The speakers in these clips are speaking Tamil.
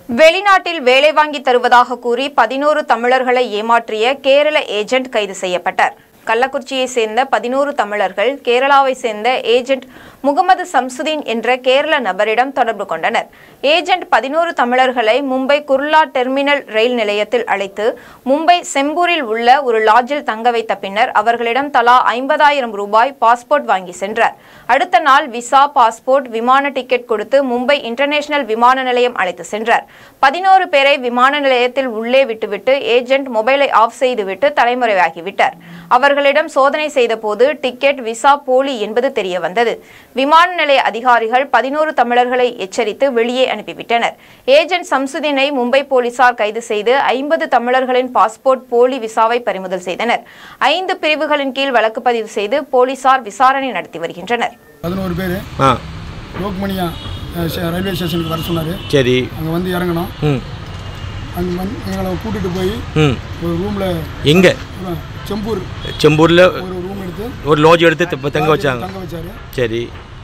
வெளிநாட்டில் வேலை வாங்கி தருவதாக கூறி பதினோரு தமிழர்களை ஏமாற்றிய கேரள ஏஜென்ட் கைது செய்யப்பட்டார் கள்ளக்குறிச்சியை சேர்ந்த பதினோரு தமிழர்கள் கேரளாவை சேர்ந்த ஏஜென்ட் முகமது சம்சுதீன் என்ற கேரள நபரிடம் தொடர்பு கொண்டனர் ஏஜென்ட் பதினோரு தமிழர்களை மும்பை குர்லா டெர்மினல் ரயில் நிலையத்தில் அழைத்து மும்பை செம்பூரில் உள்ள ஒரு லாட்ஜில் தங்க வைத்த பின்னர் அவர்களிடம் தலா ஐம்பதாயிரம் ரூபாய் பாஸ்போர்ட் வாங்கி சென்றார் அடுத்த நாள் விசா பாஸ்போர்ட் விமான டிக்கெட் கொடுத்து மும்பை இன்டர்நேஷனல் விமான நிலையம் அழைத்து சென்றார் பதினோரு பேரை விமான நிலையத்தில் உள்ளே விட்டுவிட்டு ஏஜென்ட் மொபைலை ஆஃப் செய்துவிட்டு தலைமறைவாகிவிட்டார் அவர்களிடம் சோதனை செய்தபோது டிக்கெட் விசா போலி என்பது தெரிய வந்தது விமான நிலைய அதிகாரிகள் பதினோரு தமிழர்களை எச்சரித்து வெளியே அனுப்பிவிட்டனர் ஏஜென்ட் சம்சுதீனை மும்பை போலீசார் கைது செய்து ஐம்பது தமிழர்களின் பாஸ்போர்ட் போலி விசாவை பறிமுதல் செய்தனர் ஐந்து பிரிவுகளின் கீழ் வழக்கு பதிவு செய்து போலீசார் விசாரணை நடத்தி வருகின்றனர் பதினோரு பேர் ஆ லோக்மணியா அஹ், ஸ்டே- ரயில்வே ஸ்டேஷனுக்கு வர சொன்னார் சரி அங்கே வந்து இறங்கணும் ம் அங்கே வந்து எங்களை கூட்டிகிட்டு போய் ம் ஒரு ரூமில் எங்கே செம்பூர் செம்பூரில் ஒரு ரூம் எடுத்து ஒரு லாட்ஜ் எடுத்து த- தங்க வச்சாங்க தங்க வச்சாரு சரி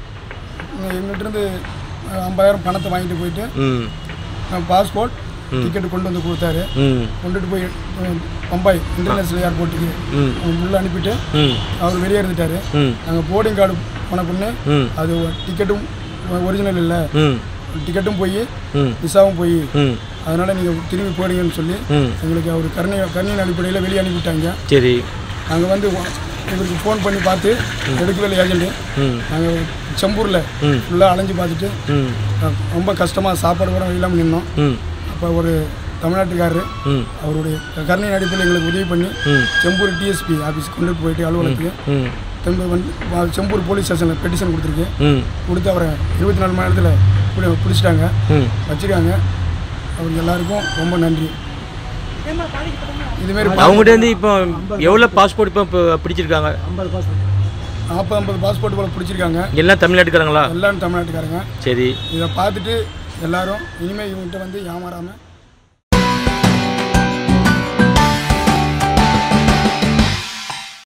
எங்கள்கிட்ட இருந்து ஐம்பதாயிரம் பணத்தை வாங்கிட்டு போயிட்டு ம் பாஸ்போர்ட் டிக்கெட் கொண்டு வந்து கொடுத்தாரு ம் கொண்டுட்டு போய் அஹ், பம்பாய் இன்டர்நேஷனல் ஏர்போர்ட்டுக்கு ம் உள்ளே அனுப்பிட்டு ம் அவர் வெளியே இருந்துட்டாரு ம் நாங்கள் போர்டிங் கார்டு போன பொண்ணு ம் அது டிக்கெட்டும் ஒரிஜினல் இல்லை ம் டிக்கெட்டும் போய் ம் விசாவும் போய் ம் அதனால் நீங்கள் திரும்பி போடுங்கன்னு சொல்லி ம் எங்களுக்கு அவர் கருணை கருணையின் அடிப்படையில் வெளியே அனுப்பிவிட்டாங்க சரி நாங்கள் வந்து வ- இவருக்கு ஃபோன் பண்ணி பார்த்து எடுக்கவே இல்லை ஏஜென்ட்டு ம் நாங்கள் செம்பூரில் ம். ஃபுல்லாக அலைஞ்சு பார்த்துட்டு ம் அஹ், ரொம்ப கஷ்டமாக சாப்பாடு கூட இல்லாமல் நின்னோம் ம் அப்போ ஒரு தமிழ்நாட்டுக்காரரு ம் அவருடைய கருணையின் அடிப்படையில் எங்களுக்கு உதவி பண்ணி ம் செம்பூர் டிஎஸ்பி ஆஃபீஸ் கொண்டுட்டு போயிட்டு அலுவலகத்துக்கு ம் திரும்ப வந்து வா- செம்பூர் போலீஸ் ஸ்டேஷனில் பெட்டிஷன் கொடுத்துருக்கு ம் கொடுத்து அவரை இருபத்தி நாலு மணி நேரத்தில் பிடி- பிடிச்சிட்டாங்க ம் வச்சிருக்காங்க அவருக்கு எல்லாருக்கும் ரொம்ப நன்றி இதுமாரி அவங்ககிட்ட இருந்து இப்போ எவ்வளோ பாஸ்போர்ட் இப்போ இப்போ பிடிச்சிருக்காங்க நாற்பது ஐம்பது பாஸ்போர்ட் போல பிடிச்சிருக்காங்க எல்லாம் தமிழ்நாட்டுக்காரங்களா எல்லாரும் தமிழ்நாட்டுக்காரங்க சரி இதை பார்த்துட்டு எல்லாரும் இனிமேல் இவங்ககிட்ட வந்து ஏமாறாமல்